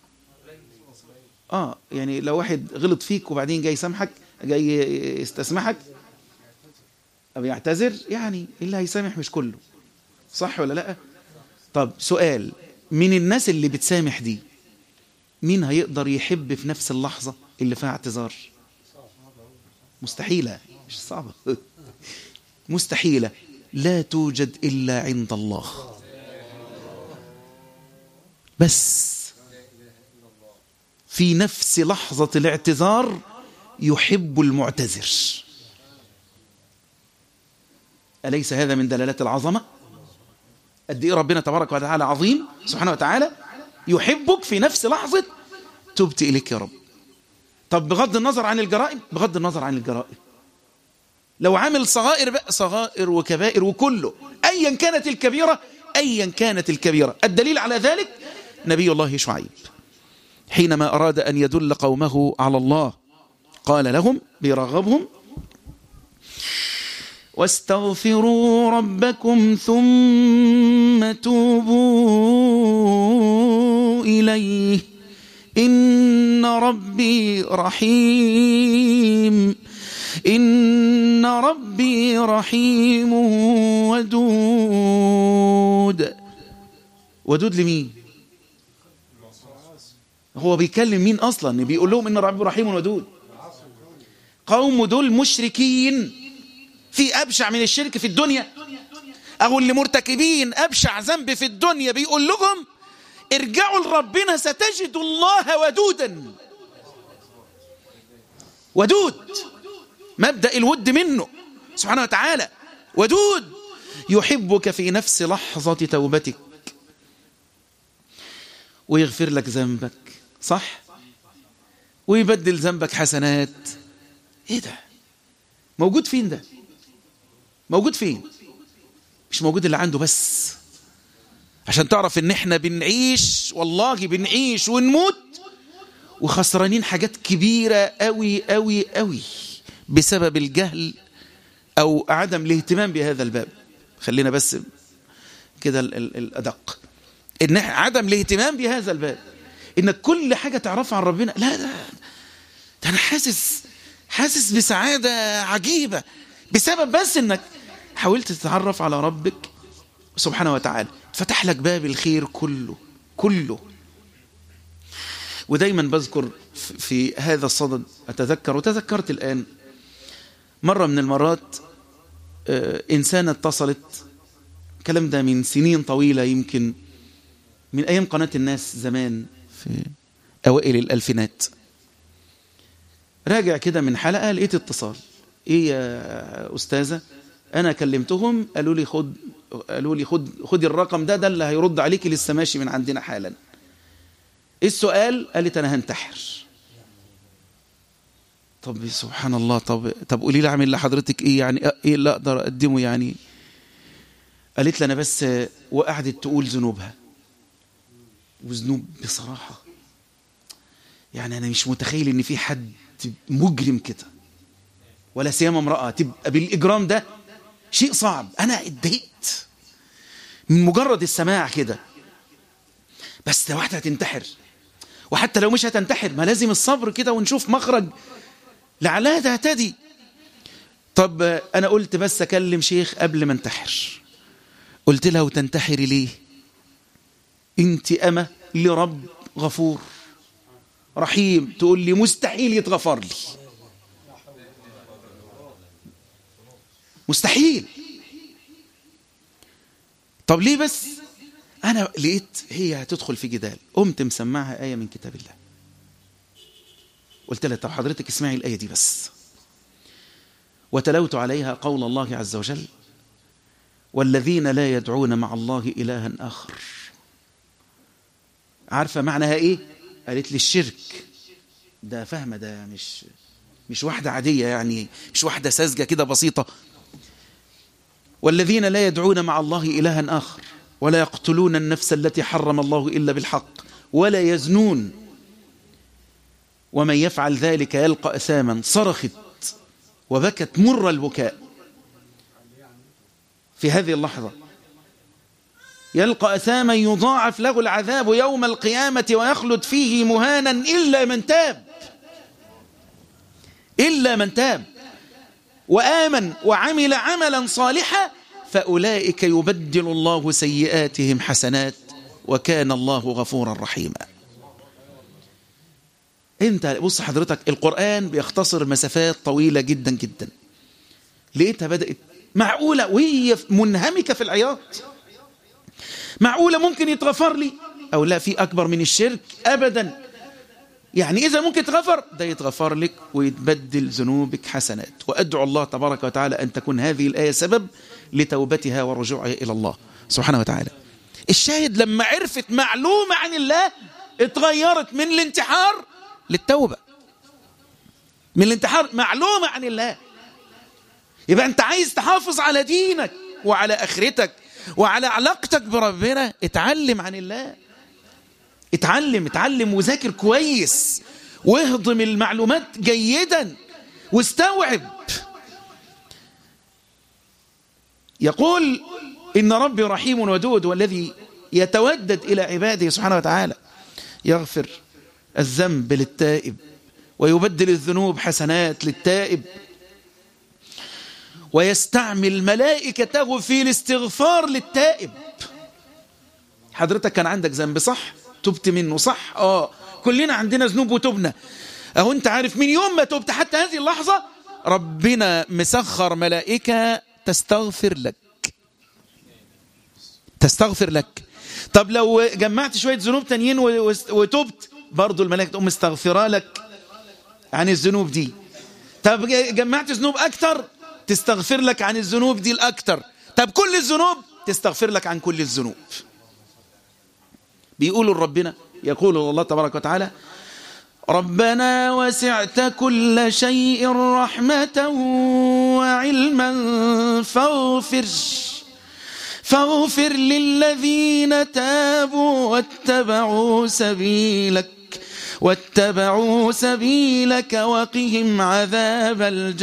اه يعني لو واحد غلط فيك وبعدين جاي يسامحك جاي يستسمحك أو يعتذر يعني اللي هيسامح مش كله صح ولا لا طب سؤال من الناس اللي بتسامح دي مين هيقدر يحب في نفس اللحظة اللي فيها اعتذار مستحيلة مش صعبة مستحيلة لا توجد إلا عند الله بس في نفس لحظة الاعتذار يحب المعتذر أليس هذا من دلالات العظمة قد إيه ربنا تبارك وتعالى عظيم سبحانه وتعالى يحبك في نفس لحظة تبت إليك يا رب طب بغض النظر عن الجرائم بغض النظر عن الجرائم لو عامل صغائر بقى صغائر وكبائر وكله أيا كانت الكبيرة أيا كانت الكبيرة الدليل على ذلك نبي الله شعيب حينما أراد أن يدل قومه على الله قال لهم بيرغبهم واستغفروا ربكم ثم توبوا إليه إن ربي رحيم إن ربي رحيم ودود ودود لمين هو بيكلم مين أصلا بيقول لهم إن ربي رحيم ودود قوم دول مشركين في أبشع من الشرك في الدنيا أو اللي مرتكبين أبشع ذنب في الدنيا بيقول لهم ارجعوا لربنا ستجد الله ودودا ودود مبدأ الود منه سبحانه وتعالى ودود يحبك في نفس لحظة توبتك ويغفر لك ذنبك صح ويبدل ذنبك حسنات ايه ده موجود فين ده موجود فين مش موجود اللي عنده بس عشان تعرف ان احنا بنعيش والله بنعيش ونموت وخسرانين حاجات كبيرة قوي قوي قوي بسبب الجهل او عدم الاهتمام بهذا الباب خلينا بس كده الادق ان عدم الاهتمام بهذا الباب انك كل حاجة تعرفها عن ربنا لا ده, ده انا حاسس حاسس بسعادة عجيبة بسبب بس انك حاولت تتعرف على ربك سبحانه وتعالى فتح لك باب الخير كله كله ودايما بذكر في هذا الصدد أتذكر وتذكرت الآن مرة من المرات إنسانة اتصلت الكلام ده من سنين طويلة يمكن من أيام قناة الناس زمان في أوائل الألفينات راجع كده من حلقة لقيت اتصال إيه يا أستاذة أنا كلمتهم قالوا لي خد قالوا لي خد خدي الرقم ده ده اللي هيرد عليكي لسه ماشي من عندنا حالا ايه السؤال قالت انا هنتحر طب سبحان الله طب طب قولي لي اعمل لحضرتك ايه يعني ايه اللي اقدر اقدمه يعني قالت لي انا بس وقعدت تقول ذنوبها وذنوب بصراحه يعني انا مش متخيل ان في حد مجرم كده ولا سيما امراه تبقى بالاجرام ده شيء صعب انا اتضايقت من مجرد السماع كده بس ده واحده هتنتحر وحتى لو مش هتنتحر ما لازم الصبر كده ونشوف مخرج لعلها تهتدي طب انا قلت بس اكلم شيخ قبل ما انتحر قلت لها وتنتحري ليه انت اما لرب غفور رحيم تقول لي مستحيل يتغفر لي مستحيل طب ليه بس انا لقيت هي هتدخل في جدال قمت مسمعها آية من كتاب الله قلت لها طب حضرتك اسمعي الآية دي بس وتلوت عليها قول الله عز وجل والذين لا يدعون مع الله إلها آخر عارفة معناها إيه قالت لي الشرك ده فاهمة ده مش مش واحدة عادية يعني مش واحدة ساذجة كده بسيطة والذين لا يدعون مع الله إلها آخر ولا يقتلون النفس التي حرم الله إلا بالحق ولا يزنون ومن يفعل ذلك يلقى أثاما صرخت وبكت مر البكاء في هذه اللحظة يلقى أثاما يضاعف له العذاب يوم القيامة ويخلد فيه مهانا إلا من تاب إلا من تاب وآمن وعمل عملا صالحا فأولئك يبدل الله سيئاتهم حسنات وكان الله غفورا رحيما انت بص حضرتك القرآن بيختصر مسافات طويلة جدا جدا لقيتها بدأت معقولة وهي منهمكة في العياط معقولة ممكن يتغفر لي أو لا في أكبر من الشرك أبدا يعني إذا ممكن تغفر ده يتغفر لك ويتبدل ذنوبك حسنات وأدعو الله تبارك وتعالى أن تكون هذه الآية سبب لتوبتها ورجوعها إلى الله سبحانه وتعالى الشاهد لما عرفت معلومة عن الله اتغيرت من الانتحار للتوبة من الانتحار معلومة عن الله يبقى أنت عايز تحافظ على دينك وعلى آخرتك وعلى علاقتك بربنا اتعلم عن الله اتعلم اتعلم وذاكر كويس واهضم المعلومات جيدا واستوعب يقول إن ربي رحيم ودود والذي يتودد إلى عباده سبحانه وتعالى يغفر الذنب للتائب ويبدل الذنوب حسنات للتائب ويستعمل ملائكته في الاستغفار للتائب حضرتك كان عندك ذنب صح تبت منه صح اه كلنا عندنا ذنوب وتبنا اهو انت عارف من يوم ما تبت حتى هذه اللحظة ربنا مسخر ملائكة تستغفر لك تستغفر لك طب لو جمعت شوية ذنوب تانيين وتبت برضو الملائكة تقوم مستغفرة لك عن الذنوب دي طب جمعت ذنوب أكتر تستغفر لك عن الذنوب دي الأكتر طب كل الذنوب تستغفر لك عن كل الذنوب بيقولوا ربنا يقول الله تبارك وتعالى ربنا وسعت كل شيء رحمة وعلما فاغفر فاغفر للذين تابوا واتبعوا سبيلك واتبعوا سبيلك وقهم عذاب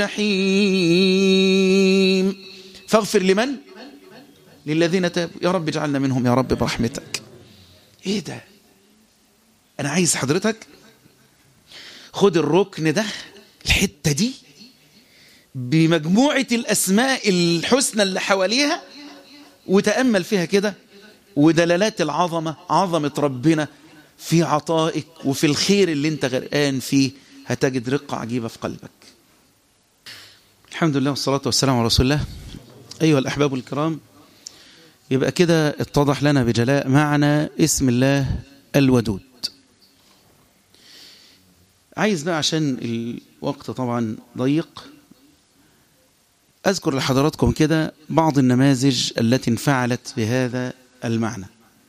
الجحيم فاغفر لمن؟ للذين تابوا يا رب اجعلنا منهم يا رب برحمتك ايه ده انا عايز حضرتك خد الركن ده الحتة دي بمجموعة الأسماء الحسنى اللي حواليها وتأمل فيها كده ودلالات العظمة عظمة ربنا في عطائك وفي الخير اللي انت غرقان فيه هتجد رقة عجيبة في قلبك الحمد لله والصلاة والسلام على رسول الله أيها الأحباب الكرام يبقى كده اتضح لنا بجلاء معنى اسم الله الودود عايز بقى عشان الوقت طبعا ضيق أذكر لحضراتكم كده بعض النماذج التي انفعلت بهذا المعنى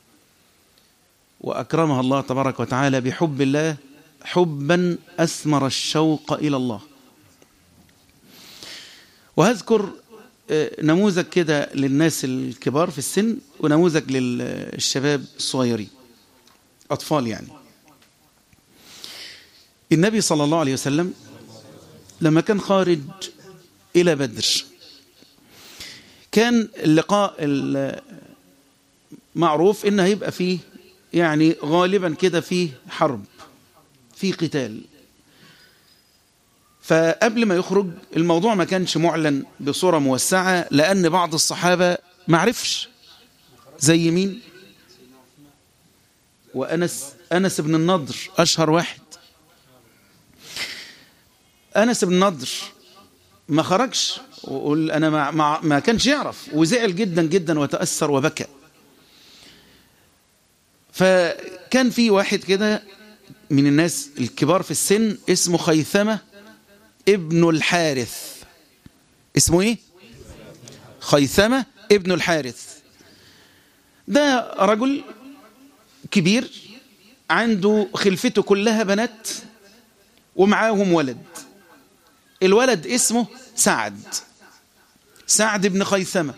وأكرمها الله تبارك وتعالى بحب الله حبا أثمر الشوق إلى الله وهذكر نموذج كده للناس الكبار في السن ونموذج للشباب الصغيرين أطفال يعني النبي صلى الله عليه وسلم لما كان خارج إلى بدر كان اللقاء معروف إنه هيبقى فيه يعني غالبا كده فيه حرب فيه قتال فقبل ما يخرج الموضوع ما كانش معلن بصورة موسعة لأن بعض الصحابة ما عرفش زي مين وأنس أنس بن النضر أشهر واحد أنس بن النضر ما خرجش وقول أنا ما, ما, ما كانش يعرف وزعل جدا جدا وتأثر وبكى فكان في واحد كده من الناس الكبار في السن اسمه خيثمة ابن الحارث اسمه ايه خيثمة ابن الحارث ده رجل كبير عنده خلفته كلها بنات ومعاهم ولد الولد اسمه سعد سعد بن خيثمة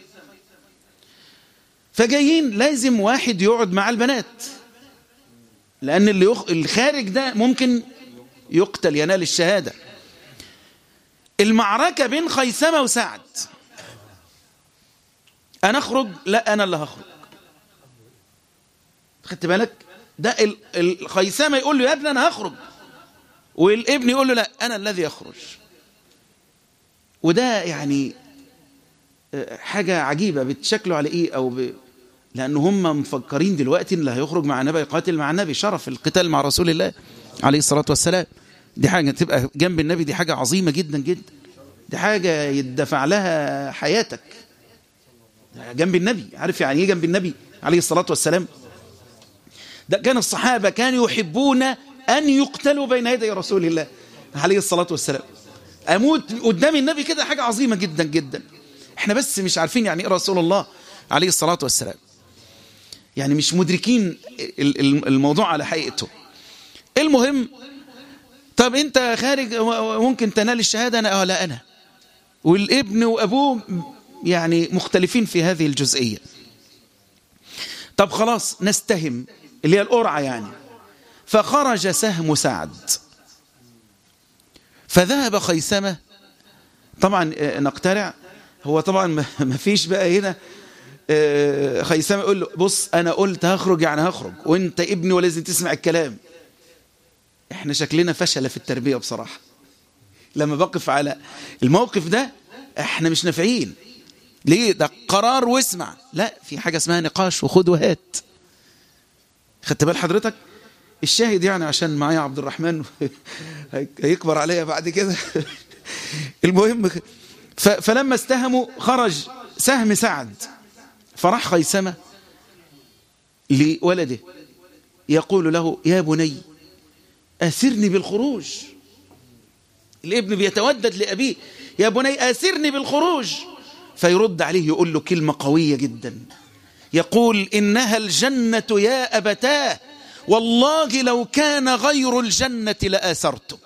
فجايين لازم واحد يقعد مع البنات لأن اللي يخ... الخارج ده ممكن يقتل ينال الشهادة المعركة بين خيثمة وسعد أنا أخرج لا أنا اللي هخرج خدت بالك ده الخيثمة يقول له يا ابني أنا هخرج والابن يقول له لا أنا الذي يخرج وده يعني حاجة عجيبة بتشكلوا على إيه أو ب... لأن هم مفكرين دلوقتي اللي هيخرج مع النبي يقاتل مع النبي شرف القتال مع رسول الله عليه الصلاة والسلام دي حاجة تبقى جنب النبي دي حاجة عظيمة جدا جدا دي حاجة يدفع لها حياتك جنب النبي عارف يعني ايه جنب النبي عليه الصلاة والسلام ده كان الصحابة كانوا يحبون أن يقتلوا بين يدي رسول الله عليه الصلاة والسلام أموت قدام النبي كده حاجة عظيمة جدا جدا احنا بس مش عارفين يعني ايه رسول الله عليه الصلاة والسلام يعني مش مدركين الموضوع على حقيقته المهم طب انت خارج ممكن تنال الشهادة انا اه لا انا والابن وابوه يعني مختلفين في هذه الجزئية طب خلاص نستهم اللي هي القرعة يعني فخرج سهم سعد فذهب خيثمة طبعا نقترع هو طبعا ما فيش بقى هنا خيسام يقول له بص أنا قلت هخرج يعني هخرج وانت ابني ولازم تسمع الكلام احنا شكلنا فشل في التربية بصراحة لما بقف على الموقف ده احنا مش نافعين ليه ده قرار واسمع لا في حاجة اسمها نقاش وخد وهات خدت بال حضرتك الشاهد يعني عشان معايا عبد الرحمن هيكبر عليا بعد كده المهم فلما استهموا خرج سهم سعد فراح خيسمة لولده يقول له يا بني أسرني بالخروج الابن بيتودد لأبيه يا بني أسرني بالخروج فيرد عليه يقول له كلمة قوية جدا يقول إنها الجنة يا أبتاه والله لو كان غير الجنة لآثرتك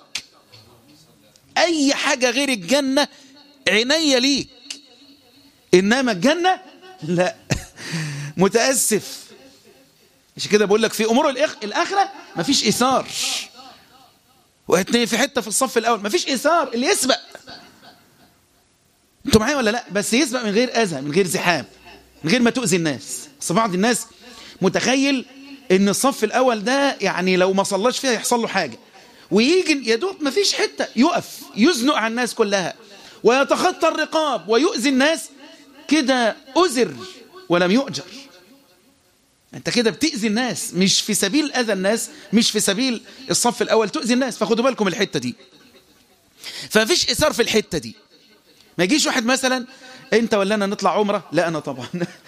أي حاجة غير الجنة عيني ليك إنما الجنة لا متأسف مش كده بقول لك في أمور الإخ... الآخرة مفيش إثار واتنين في حتة في الصف الأول مفيش إثار اللي يسبق انتوا معايا ولا لا بس يسبق من غير أذى من غير زحام من غير ما تؤذي الناس بس بعض الناس متخيل ان الصف الاول ده يعني لو ما صلاش فيها يحصل له حاجة ويجي يدوب ما فيش حتة يقف يزنق على الناس كلها ويتخطى الرقاب ويؤذي الناس كده أزر ولم يؤجر انت كده بتأذي الناس مش في سبيل أذى الناس مش في سبيل الصف الأول تؤذي الناس فخدوا بالكم الحتة دي فمفيش إثار في الحتة دي ما يجيش واحد مثلا انت ولا انا نطلع عمرة لا انا طبعا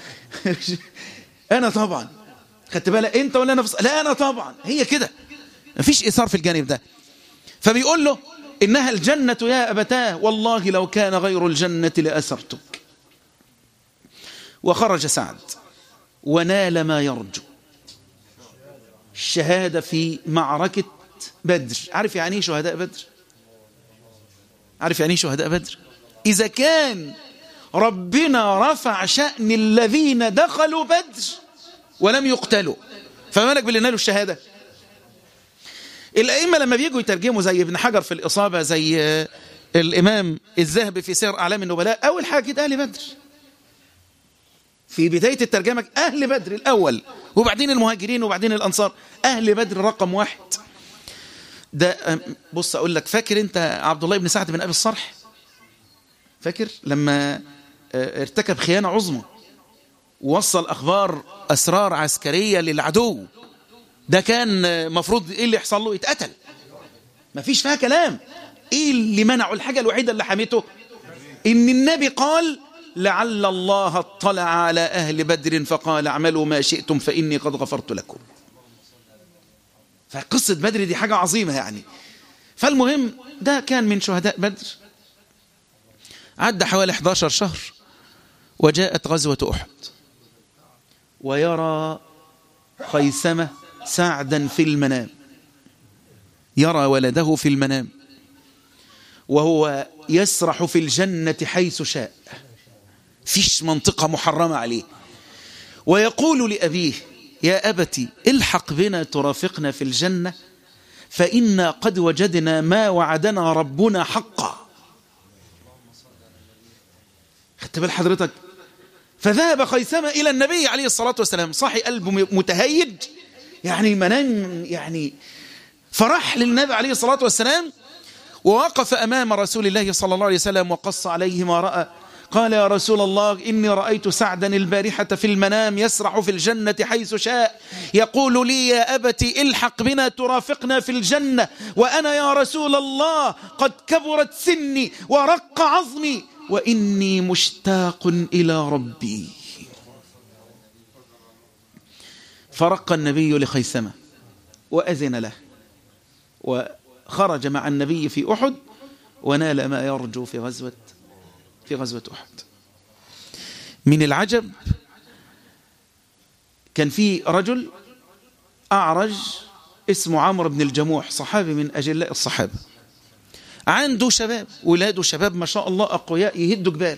انا طبعا خدت بالك انت ولا انا في... لا انا طبعا هي كده مفيش اثار في الجانب ده فبيقول له انها الجنة يا ابتاه والله لو كان غير الجنة لاسرتك وخرج سعد ونال ما يرجو الشهادة في معركة بدر عارف يعني ايه شهداء بدر عارف يعني ايه شهداء بدر إذا كان ربنا رفع شأن الذين دخلوا بدر ولم يقتلوا فما بالك باللي نالوا الشهادة الأئمة لما بيجوا يترجموا زي ابن حجر في الإصابة زي الإمام الذهبي في سير أعلام النبلاء أول حاجة كده أهل بدر في بداية الترجمة أهل بدر الأول وبعدين المهاجرين وبعدين الأنصار أهل بدر رقم واحد ده بص أقول لك فاكر أنت عبد الله بن سعد بن أبي الصرح فاكر لما ارتكب خيانة عظمى ووصل أخبار أسرار عسكرية للعدو ده كان مفروض إيه اللي يحصل له يتقتل مفيش فيها كلام إيه اللي منعه الحاجة الوحيدة اللي حميته إن النبي قال لعل الله اطلع على أهل بدر فقال اعملوا ما شئتم فإني قد غفرت لكم فقصة بدر دي حاجة عظيمة يعني فالمهم ده كان من شهداء بدر عدى حوالي 11 شهر وجاءت غزوة أحد ويرى خيسمة سعدا في المنام يرى ولده في المنام وهو يسرح في الجنة حيث شاء فيش منطقة محرمة عليه ويقول لأبيه يا أبتي الحق بنا ترافقنا في الجنة فإنا قد وجدنا ما وعدنا ربنا حقا خدت بال حضرتك فذهب خيثمة إلى النبي عليه الصلاة والسلام صاحي قلبه متهيج يعني منام يعني فرح للنبي عليه الصلاة والسلام ووقف أمام رسول الله صلى الله عليه وسلم وقص عليه ما رأى قال يا رسول الله إني رأيت سعدا البارحة في المنام يسرح في الجنة حيث شاء يقول لي يا أبتي الحق بنا ترافقنا في الجنة وأنا يا رسول الله قد كبرت سني ورق عظمي وإني مشتاق إلى ربي فرق النبي لخيسمة وأذن له وخرج مع النبي في أحد ونال ما يرجو في غزوة في غزوة أحد من العجب كان في رجل أعرج اسمه عمرو بن الجموح صحابي من أجلاء الصحابة عنده شباب ولاده شباب ما شاء الله أقوياء يهدوا جبال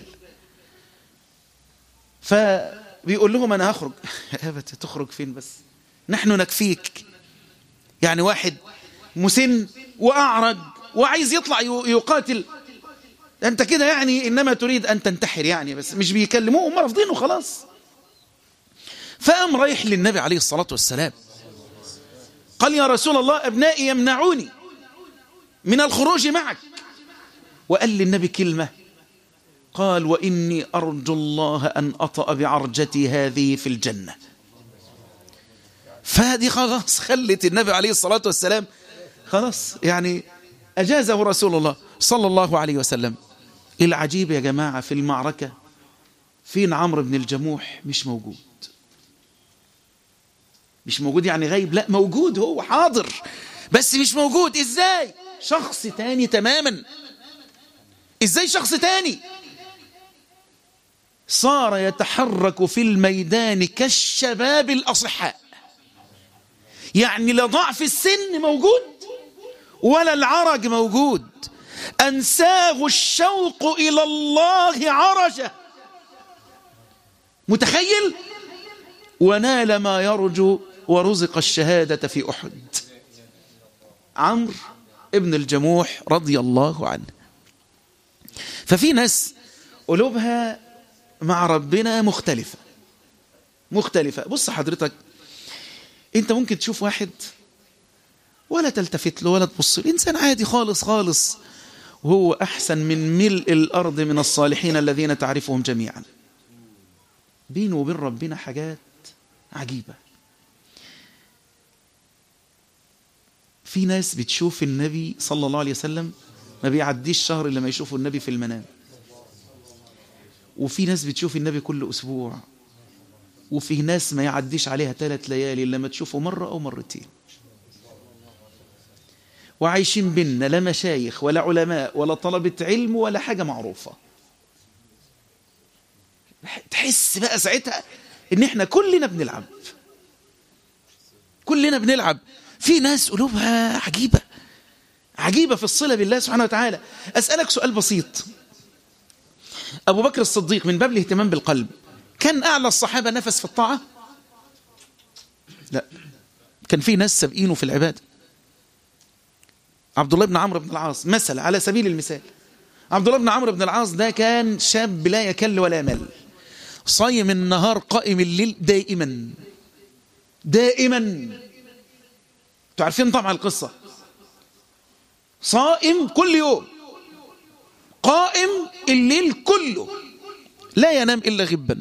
فبيقول لهم أنا هخرج أبت تخرج فين بس نحن نكفيك يعني واحد مسن وأعرج وعايز يطلع يقاتل أنت كده يعني إنما تريد أن تنتحر يعني بس مش بيكلموه هم رافضينه خلاص فقام رايح للنبي عليه الصلاة والسلام قال يا رسول الله أبنائي يمنعوني من الخروج معك وقال للنبي كلمة قال وإني أرجو الله أن أطأ بعرجتي هذه في الجنة فهذه خلاص خلت النبي عليه الصلاة والسلام خلاص يعني أجازه رسول الله صلى الله عليه وسلم العجيب يا جماعة في المعركة فين عمرو بن الجموح مش موجود مش موجود يعني غايب لا موجود هو حاضر بس مش موجود ازاي شخص تاني تماما ازاي شخص تاني صار يتحرك في الميدان كالشباب الأصحاء يعني لا ضعف السن موجود ولا العرج موجود أنساه الشوق إلى الله عرجه متخيل ونال ما يرجو ورزق الشهادة في أحد عمرو ابن الجموح رضي الله عنه ففي ناس قلوبها مع ربنا مختلفة مختلفة بص حضرتك انت ممكن تشوف واحد ولا تلتفت له ولا تبص له انسان عادي خالص خالص وهو احسن من ملء الارض من الصالحين الذين تعرفهم جميعا بينه وبين ربنا حاجات عجيبة في ناس بتشوف النبي صلى الله عليه وسلم ما بيعديش شهر إلا ما يشوفوا النبي في المنام وفي ناس بتشوف النبي كل أسبوع وفي ناس ما يعديش عليها ثلاث ليالي إلا ما تشوفه مرة أو مرتين وعايشين بينا لا مشايخ ولا علماء ولا طلبة علم ولا حاجة معروفة تحس بقى ساعتها ان احنا كلنا بنلعب كلنا بنلعب في ناس قلوبها عجيبة عجيبة في الصلة بالله سبحانه وتعالى أسألك سؤال بسيط أبو بكر الصديق من باب الاهتمام بالقلب كان أعلى الصحابة نفس في الطاعة لا كان في ناس سابقينه في العبادة عبد الله بن عمرو بن العاص مثل على سبيل المثال عبد الله بن عمرو بن العاص ده كان شاب لا يكل ولا يمل صايم النهار قائم الليل دائما دائما انتوا عارفين طبعا القصة صائم كل يوم قائم الليل كله لا ينام إلا غبا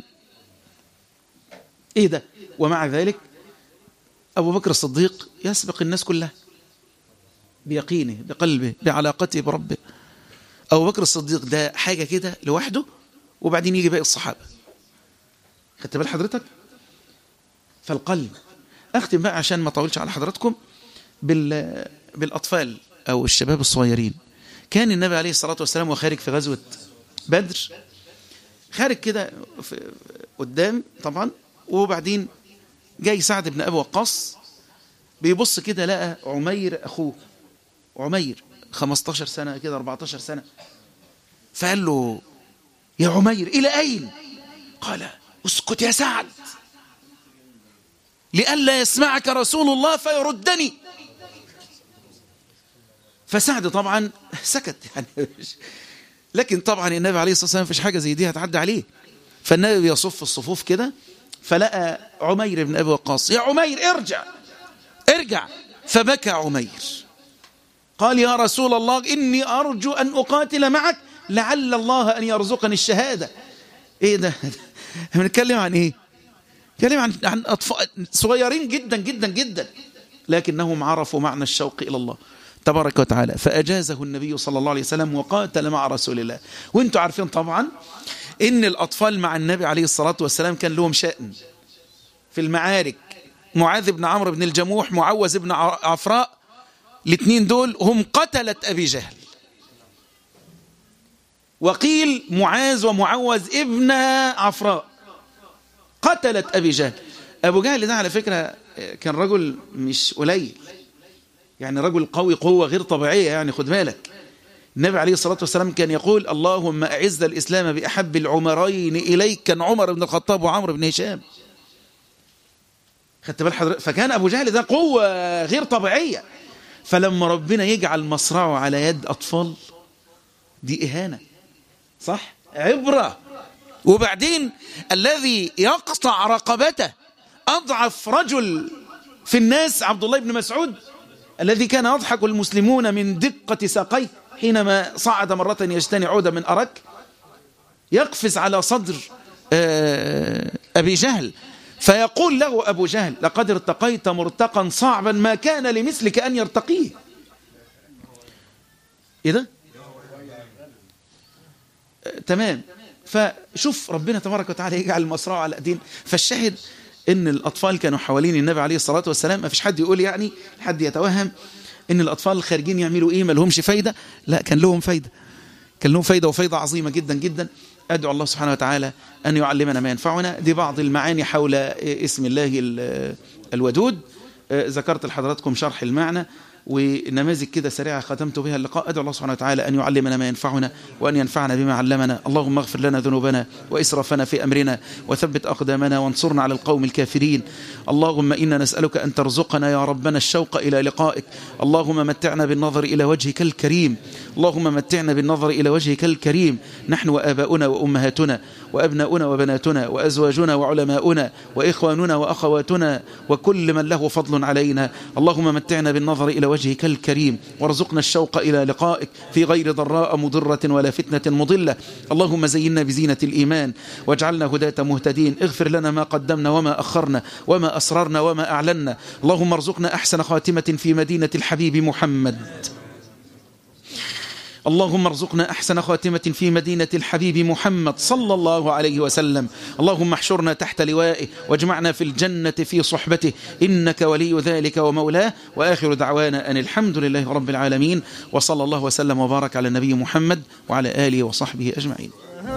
ايه ده ومع ذلك أبو بكر الصديق يسبق الناس كلها بيقينه بقلبه بعلاقته بربه أبو بكر الصديق ده حاجة كده لوحده وبعدين يجي باقي الصحابة خدت بال حضرتك فالقلب أختم بقى عشان ما أطولش على حضراتكم بال... بالأطفال أو الشباب الصغيرين كان النبي عليه الصلاة والسلام وخارج في غزوة بدر خارج كده قدام طبعا وبعدين جاي سعد بن أبي وقاص بيبص كده لقى عمير أخوه عمير 15 سنة كده 14 سنة فقال له يا عمير إلى أين قال اسكت يا سعد لئلا يسمعك رسول الله فيردني فسعد طبعا سكت يعني لكن طبعا النبي عليه الصلاة والسلام فيش حاجة زي دي هتعدي عليه فالنبي يصف الصفوف كده فلقى عمير بن أبي وقاص يا عمير ارجع ارجع فبكى عمير قال يا رسول الله إني أرجو أن أقاتل معك لعل الله أن يرزقني الشهادة إيه ده بنتكلم عن إيه نتكلم عن, عن أطفال صغيرين جدا جدا جدا لكنهم عرفوا معنى الشوق إلى الله تبارك وتعالى فأجازه النبي صلى الله عليه وسلم وقاتل مع رسول الله وانتم عارفين طبعا إن الأطفال مع النبي عليه الصلاة والسلام كان لهم شأن في المعارك معاذ بن عمرو بن الجموح معوز بن عفراء الاثنين دول هم قتلة أبي جهل وقيل معاذ ومعوز ابن عفراء قتلت أبي جهل أبو جهل ده على فكرة كان رجل مش قليل يعني رجل قوي قوة غير طبيعية يعني خد بالك النبي عليه الصلاة والسلام كان يقول اللهم أعز الإسلام بأحب العمرين إليك كان عمر بن الخطاب وعمر بن هشام خدت بال حضرتك فكان أبو جهل ده قوة غير طبيعية فلما ربنا يجعل مصرعه على يد أطفال دي إهانة صح عبرة وبعدين الذي يقطع رقبته أضعف رجل في الناس عبد الله بن مسعود الذي كان يضحك المسلمون من دقة ساقيه حينما صعد مرة يجتني عودة من أرك يقفز على صدر أبي جهل فيقول له أبو جهل لقد ارتقيت مرتقا صعبا ما كان لمثلك أن يرتقيه إيه ده؟ تمام فشوف ربنا تبارك وتعالى يجعل المصراع على أدين فالشاهد ان الأطفال كانوا حوالين النبي عليه الصلاة والسلام ما فيش حد يقول يعني حد يتوهم ان الأطفال الخارجين يعملوا ايه ما لهمش فايدة لا كان لهم فايدة كان لهم فايدة وفايدة عظيمة جدا جدا أدعو الله سبحانه وتعالى أن يعلمنا ما ينفعنا دي بعض المعاني حول اسم الله الودود ذكرت لحضراتكم شرح المعنى ونماذج كده سريعة ختمت بها اللقاء أدعو الله سبحانه وتعالى أن يعلمنا ما ينفعنا وأن ينفعنا بما علمنا اللهم اغفر لنا ذنوبنا وإسرافنا في أمرنا وثبت أقدامنا وانصرنا على القوم الكافرين اللهم إنا نسألك أن ترزقنا يا ربنا الشوق إلى لقائك اللهم متعنا بالنظر إلى وجهك الكريم اللهم متعنا بالنظر إلى وجهك الكريم نحن وآباؤنا وأمهاتنا وأبناؤنا وبناتنا وأزواجنا وعلماؤنا وإخواننا وأخواتنا وكل من له فضل علينا اللهم متعنا بالنظر إلى وجهك الكريم وارزقنا الشوق إلى لقائك في غير ضراء مضرة ولا فتنة مضلة اللهم زينا بزينة الإيمان واجعلنا هداة مهتدين اغفر لنا ما قدمنا وما أخرنا وما أسررنا وما أعلنا اللهم ارزقنا أحسن خاتمة في مدينة الحبيب محمد اللهم ارزقنا أحسن خاتمة في مدينة الحبيب محمد صلى الله عليه وسلم اللهم احشرنا تحت لوائه واجمعنا في الجنة في صحبته إنك ولي ذلك ومولاه وآخر دعوانا أن الحمد لله رب العالمين وصلى الله وسلم وبارك على النبي محمد وعلى آله وصحبه أجمعين